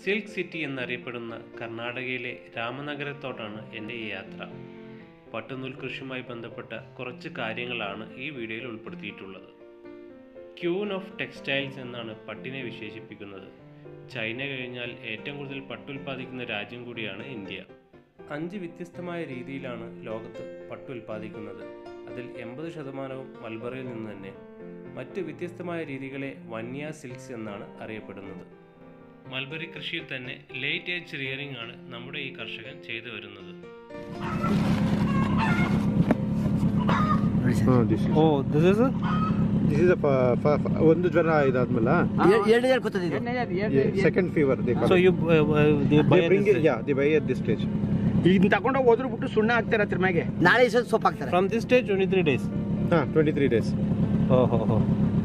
silk city എന്നറിയപ്പെടുന്ന കർണാടകയിലെ രാമനഗരത്തോട്ടാണ് എൻ്റെ ഈ യാത്ര പട്ടുനൂൽ കൃഷിയുമായി ബന്ധപ്പെട്ട കുറച്ച് കാര്യങ്ങളാണ് ഈ വീഡിയോയിൽ ഉൾപ്പെടുത്തിയിട്ടുള്ളത് ക്യൂൻ ഓഫ് ടെക്സ്റ്റൈൽസ് എന്നാണ് പട്ടിനെ വിശേഷിപ്പിക്കുന്നത് ചൈന കഴിഞ്ഞാൽ ഏറ്റവും കൂടുതൽ പട്ടുൽപ്പാദിക്കുന്ന രാജ്യം കൂടിയാണ് ഇന്ത്യ അഞ്ച് വ്യത്യസ്തമായ രീതിയിലാണ് ലോകത്ത് പട്ടു ഉൽപ്പാദിക്കുന്നത് അതിൽ എൺപത് ശതമാനവും മൽബറിയിൽ നിന്ന് തന്നെ മറ്റ് വ്യത്യസ്തമായ രീതികളെ വന്യ സിൽക്സ് എന്നാണ് അറിയപ്പെടുന്നത് മൽബറി കൃഷിയിൽ തന്നെ ലേറ്റ് ഏജ് റിയറിംഗ് ആണ് നമ്മുടെ ഈ കർഷകൻ ചെയ്തു വരുന്നത് ಹಾಂ ದಿಸ್ ಓ ದಿಸ್ ಇಸ್ ದಿಸ್ ಇಸ್ ಒಂದು ಜ್ವರ ಇದಾದ್ಮೇಲೆ ಎರಡು ಎರಡು ಕೂತದೆ ಇದು ಸೆಕೆಂಡ್ ಫೀವರ್ ದೇ ಸೊ ಯು ಬ್ರಿಂಗ್ ಯಾ ದಿ ಬೈ ಅಟ್ ದಿಸ್ ಸ್ಟೇಜ್ ಇದನ್ನ ತಗೊಂಡು ಹೋದ್ರು ಬಿಟ್ಟು ಸುಣ್ಣ ಹಾಕ್ತಾರೆ ಅದ್ರ ಮ್ಯಾಗೆ ನಾಳೆ ಈ ಸಲ ಸೊಪ್ಪು ಹಾಕ್ತಾರೆ from this stage twenty three days ಹಾಂ ಟ್ವೆಂಟಿ ತ್ರೀ ಡೇಸ್ ಓ ಹೋ ಹೋ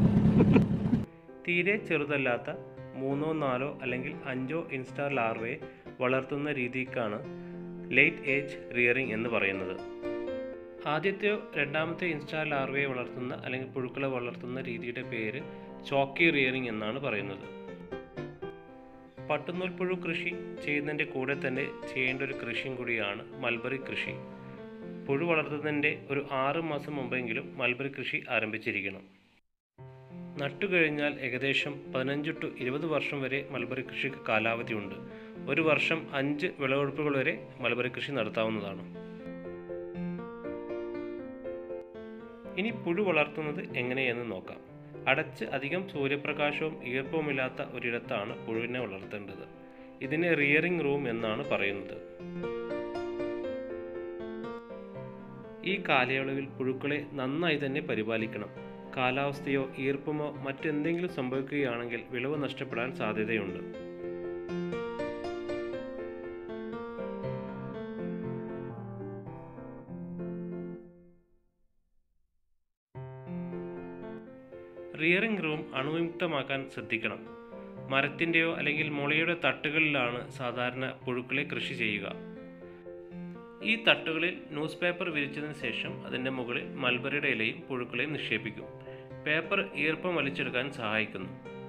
തീരെ ചെറുതല്ലാത്ത മൂന്നോ നാലോ അല്ലെങ്കിൽ അഞ്ചോ ഇൻസ്റ്റാർ ലാർവയെ വളർത്തുന്ന രീതിക്കാണ് ലേറ്റ് ഏജ് റിയറിംഗ് എന്ന് പറയുന്നത് ആദ്യത്തെയോ രണ്ടാമത്തെ ഇൻസ്റ്റാർ ലാർവയെ വളർത്തുന്ന അല്ലെങ്കിൽ പുഴുക്കളെ വളർത്തുന്ന രീതിയുടെ പേര് ചോക്കി റിയറിംഗ് എന്നാണ് പറയുന്നത് പട്ടുനൂൽ പുഴു കൃഷി ചെയ്യുന്നതിൻ്റെ കൂടെ തന്നെ ചെയ്യേണ്ട ഒരു കൃഷിയും കൂടിയാണ് മൽബറി കൃഷി പുഴു വളർത്തുന്നതിൻ്റെ ഒരു ആറ് മാസം മുമ്പെങ്കിലും മൽബറി കൃഷി ആരംഭിച്ചിരിക്കണം നട്ടുകഴിഞ്ഞാൽ ഏകദേശം പതിനഞ്ച് ടു ഇരുപത് വർഷം വരെ മൽബറി കൃഷിക്ക് കാലാവധിയുണ്ട് ഒരു വർഷം അഞ്ച് വിളവെടുപ്പുകൾ വരെ മൽബറി കൃഷി നടത്താവുന്നതാണ് ഇനി പുഴു വളർത്തുന്നത് എങ്ങനെയെന്ന് നോക്കാം അടച്ച് അധികം സൂര്യപ്രകാശവും ഈർപ്പവുമില്ലാത്ത ഒരിടത്താണ് പുഴുവിനെ വളർത്തേണ്ടത് ഇതിനെ റിയറിംഗ് റൂം എന്നാണ് പറയുന്നത് ഈ കാലയളവിൽ പുഴുക്കളെ നന്നായി തന്നെ പരിപാലിക്കണം കാലാവസ്ഥയോ ഈർപ്പമോ മറ്റെന്തെങ്കിലും സംഭവിക്കുകയാണെങ്കിൽ വിളവ് നഷ്ടപ്പെടാൻ സാധ്യതയുണ്ട് റിയറിംഗ് റൂം അണുവിമുക്തമാക്കാൻ ശ്രദ്ധിക്കണം മരത്തിൻ്റെയോ അല്ലെങ്കിൽ മുളയുടെ തട്ടുകളിലാണ് സാധാരണ പുഴുക്കളെ കൃഷി ചെയ്യുക ഈ തട്ടുകളിൽ ന്യൂസ് പേപ്പർ വിരിച്ചതിന് ശേഷം അതിൻ്റെ മുകളിൽ മൽബറിയുടെ ഇലയും പുഴുക്കളെയും നിക്ഷേപിക്കും പേപ്പർ ഈർപ്പം വലിച്ചെടുക്കാൻ സഹായിക്കുന്നു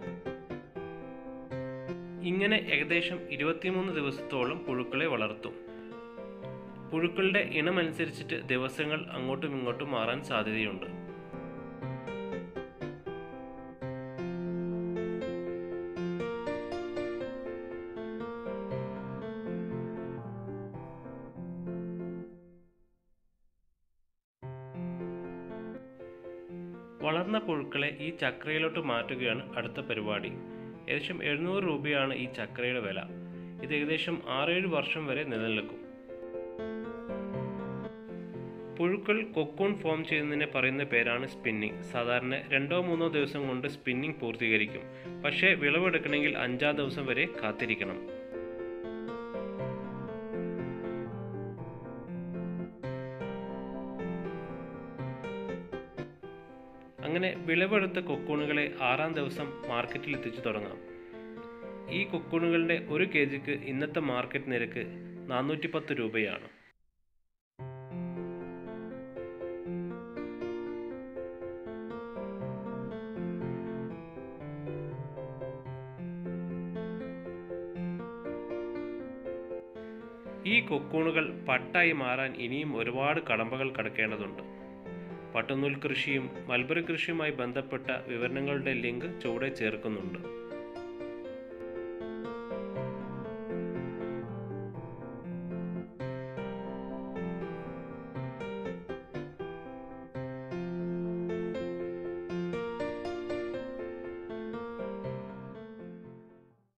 ഇങ്ങനെ ഏകദേശം ഇരുപത്തിമൂന്ന് ദിവസത്തോളം പുഴുക്കളെ വളർത്തും പുഴുക്കളുടെ ഇനമനുസരിച്ചിട്ട് ദിവസങ്ങൾ അങ്ങോട്ടും ഇങ്ങോട്ടും മാറാൻ സാധ്യതയുണ്ട് വളർന്ന പുഴുക്കളെ ഈ ചക്രയിലോട്ട് മാറ്റുകയാണ് അടുത്ത പരിപാടി ഏകദേശം എഴുന്നൂറ് രൂപയാണ് ഈ ചക്രയുടെ വില ഇത് ഏകദേശം ആറേഴ് വർഷം വരെ നിലനിൽക്കും പുഴുക്കൾ കൊക്കൂൺ ഫോം ചെയ്യുന്നതിനെ പറയുന്ന പേരാണ് സ്പിന്നിങ് സാധാരണ രണ്ടോ മൂന്നോ ദിവസം കൊണ്ട് സ്പിന്നിങ് പൂർത്തീകരിക്കും പക്ഷേ വിളവെടുക്കണമെങ്കിൽ അഞ്ചാം ദിവസം വരെ കാത്തിരിക്കണം അങ്ങനെ വിളവെടുത്ത കൊക്കൂണുകളെ ആറാം ദിവസം മാർക്കറ്റിൽ എത്തിച്ചു തുടങ്ങാം ഈ കൊക്കൂണുകളുടെ ഒരു കെ ജിക്ക് ഇന്നത്തെ മാർക്കറ്റ് നിരക്ക് നാനൂറ്റി പത്ത് രൂപയാണ് ഈ കൊക്കൂണുകൾ പട്ടായി മാറാൻ ഇനിയും ഒരുപാട് കടമ്പകൾ കടക്കേണ്ടതുണ്ട് പട്ടുനൂൽ കൃഷിയും മൽബറി കൃഷിയുമായി ബന്ധപ്പെട്ട വിവരണങ്ങളുടെ ലിങ്ക് ചുവടെ ചേർക്കുന്നുണ്ട്